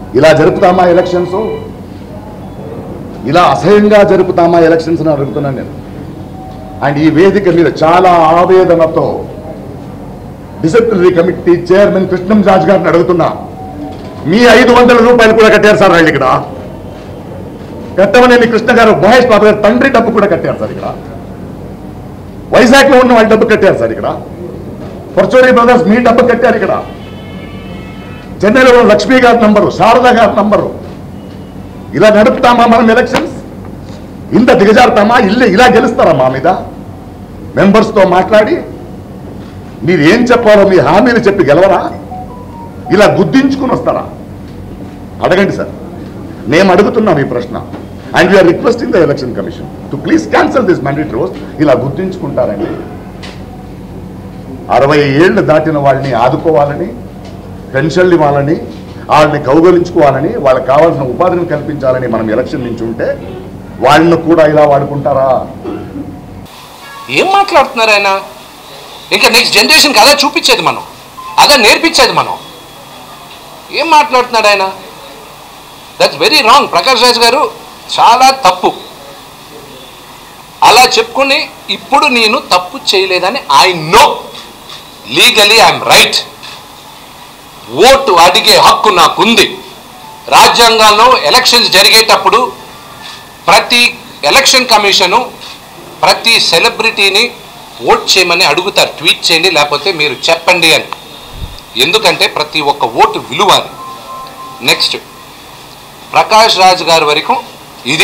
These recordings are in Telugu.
ఇలా జరుపుతామా ఎలక్షన్స్ ఇలా అసహ్యంగా జరుపుతామా ఎలక్షన్స్ అని అడుగుతున్నాను నేను అండ్ ఈ వేదిక మీద చాలా ఆవేదనతో disciplinary committee chairman Krishnam Raju గారిని అడుగుతున్నా మీ ఐదు వందల రూపాయలు కూడా కట్టారు సార్ వాళ్ళు ఇక్కడ కట్టమనేని కృష్ణ గారు మహేష్ బాబు గారు తండ్రి డబ్బు కూడా కట్టారు సార్ ఇక్కడ వైజాగ్ లో ఉన్న వాళ్ళ డబ్బు కట్టారు సార్ ఇక్కడ పర్చూరి బ్రదర్స్ మీ డబ్బు కట్టారు ఇక్కడ చెన్నైలో ఉన్న లక్ష్మీ గారి నంబరు శారద గారి నంబరు ఇలా నడుపుతామా మనం ఎలక్షన్స్ ఇంత దిగజారుతామా ఇల్లు ఇలా గెలుస్తారా మా మీద మెంబర్స్ తో మాట్లాడి మీరు ఏం చెప్పాలో మీ హామీలు చెప్పి గెలవరా ఇలా గుద్దించుకుని వస్తారా అడగండి సార్ మేము అడుగుతున్నాం ఈ ప్రశ్న and we are requesting the election commission to please cancel this mandatory rules ఇలా గుర్తుంచుకుంటారండి అరవై ఏళ్ళు దాటిన వాళ్ళని ఆదుకోవాలని పెన్షన్లు ఇవ్వాలని వాళ్ళని కౌగలించుకోవాలని వాళ్ళకి కావాల్సిన ఉపాధిని కల్పించాలని మనం ఎలక్షన్ నుంచి ఉంటే వాళ్ళని కూడా ఇలా వాడుకుంటారా ఏం మాట్లాడుతున్నారు ఆయన ఇంకా నెక్స్ట్ జనరేషన్కి అదే చూపించేది మనం అదే నేర్పించేది మనం ఏం మాట్లాడుతున్నాడు ఆయన that's very wrong Prakash Raj గారు చాలా తప్పు అలా చెప్పుకుని ఇప్పుడు నేను తప్పు చేయలేదని I know legally I'm right vote అడిగే హక్కు నాకుంది రాజ్యాంగంలో ఎలక్షన్స్ జరిగేటప్పుడు ప్రతి ఎలక్షన్ కమిషను ప్రతి సెలబ్రిటీని ఓట్ చేయమని అడుగుతారు ట్వీట్ చేయండి లేకపోతే మీరు చెప్పండి అని ఎందుకంటే ప్రతి ఒక్క ఓటు విలువ అది నెక్స్ట్ ప్రకాష్ రాజ్ గారి వరకు ఇది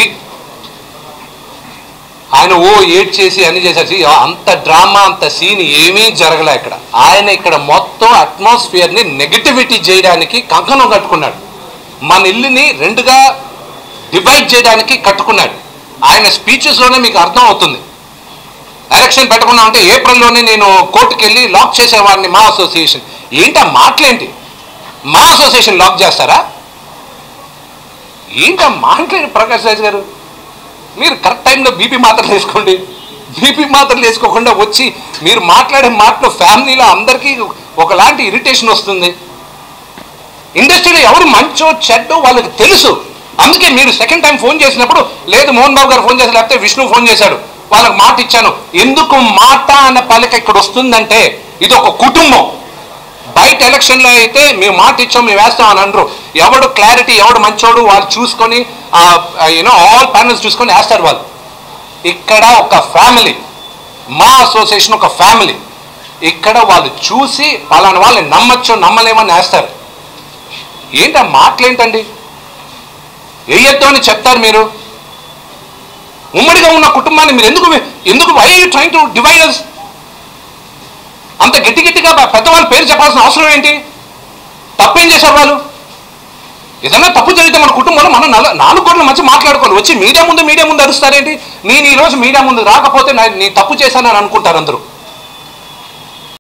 ఆయన ఓ ఏడ్ చేసి అన్ని చేశారు See, అంత డ్రామా అంత సీన్ ఏమీ జరగలే ఇక్కడ ఆయన ఇక్కడ మొత్తం అట్మాస్ఫియర్ని నెగటివిటీ చేయడానికి కంకణం కట్టుకున్నాడు మన ఇల్లుని రెండుగా డివైడ్ చేయడానికి కట్టుకున్నాడు ఆయన స్పీచెస్లోనే మీకు అర్థం అవుతుంది ఎలక్షన్ పెట్టకుండా అంటే ఏప్రిల్లోనే నేను కోర్టుకి వెళ్ళి లాక్ చేసేవాడిని మా అసోసియేషన్ ఏంటి ఆ మాటలేంటి మా అసోసియేషన్ లాక్ చేస్తారా ఏంటి ఆ మాటలేంటి ప్రకాష్ రాజ్ గారు మీరు కరెక్ట్ టైంలో బీపీ మాత్రలు వేసుకోండి బీపీ మాత్రలు వేసుకోకుండా వచ్చి మీరు మాట్లాడే మాటలు ఫ్యామిలీలో అందరికీ ఒకలాంటి ఇరిటేషన్ వస్తుంది ఇండస్ట్రీలో ఎవరు మంచో చెడ్డో వాళ్ళకి తెలుసు అందుకే మీరు సెకండ్ టైం ఫోన్ చేసినప్పుడు లేదు మోహన్ బాబు గారు ఫోన్ చేసి లేకపోతే విష్ణు ఫోన్ చేశాడు వాళ్ళకి మాట ఇచ్చాను ఎందుకు మాట అన్న పలిక ఇక్కడ వస్తుందంటే ఇది ఒక కుటుంబం బయట ఎలక్షన్లో అయితే మేము మాట ఇచ్చాం మేము వేస్తాం అని అనరు ఎవడు క్లారిటీ ఎవడు మంచోడు వాళ్ళు చూసుకొని యూనో ఆల్ ప్యానల్స్ చూసుకొని వేస్తారు వాళ్ళు ఇక్కడ ఒక ఫ్యామిలీ మా అసోసియేషన్ ఒక ఫ్యామిలీ ఇక్కడ వాళ్ళు చూసి పలానా వాళ్ళని నమ్మచ్చు నమ్మలేమని వేస్తారు ఏంటి ఆ మాటలేంటండి వేయొద్దు అని చెప్తారు మీరు ఉమ్మడిగా ఉన్న కుటుంబాన్ని మీరు ఎందుకు ఎందుకు why you trying to divide us అంత గట్టి గట్టిగా పెద్దవాళ్ళ పేరు చెప్పాల్సిన అవసరం ఏంటి తప్పేం చేశారు వాళ్ళు ఏదైనా తప్పు జరిగితే మన కుటుంబంలో మనం నల- నాలుగు కోట్ల మధ్య మాట్లాడుకోవాలి వచ్చి మీడియా ముందు మీడియా ముందు అరుస్తారేంటి నేను ఈ రోజు మీడియా ముందు రాకపోతే నా- నేను తప్పు చేశానని అనుకుంటారు అందరూ